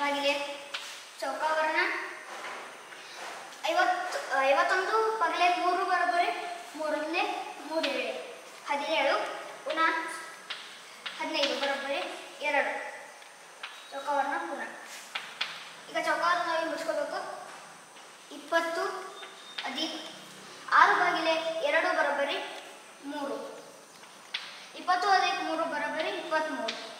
ಭಾಗಿಲೆ ಚೌಕಾವರ್ಣ ಐವತ್ತು ಐವತ್ತೊಂದು ಪಗಲೆ ಮೂರು ಬರೋಬ್ಬರಿ ಮೂರಲ್ಲೇ ಮೂರು ಏಳು ಹದಿನೇಳು ಪುನಃ ಹದಿನೈದು ಬರೋಬ್ಬರಿ ಎರಡು ಚೌಕಾವರ್ಣ ಪುನಃ ಈಗ ಚೌಕಾವರ್ಣ ನಾವು ಮುಚ್ಕೋಬೇಕು ಇಪ್ಪತ್ತು ಅದಿ ಆರು ಬಾಗಿಲೆ ಎರಡು ಬರೋಬ್ಬರಿ ಮೂರು ಇಪ್ಪತ್ತು ಅದಕ್ಕೆ ಮೂರು ಬರೋಬ್ಬರಿ ಇಪ್ಪತ್ತ್ಮೂರು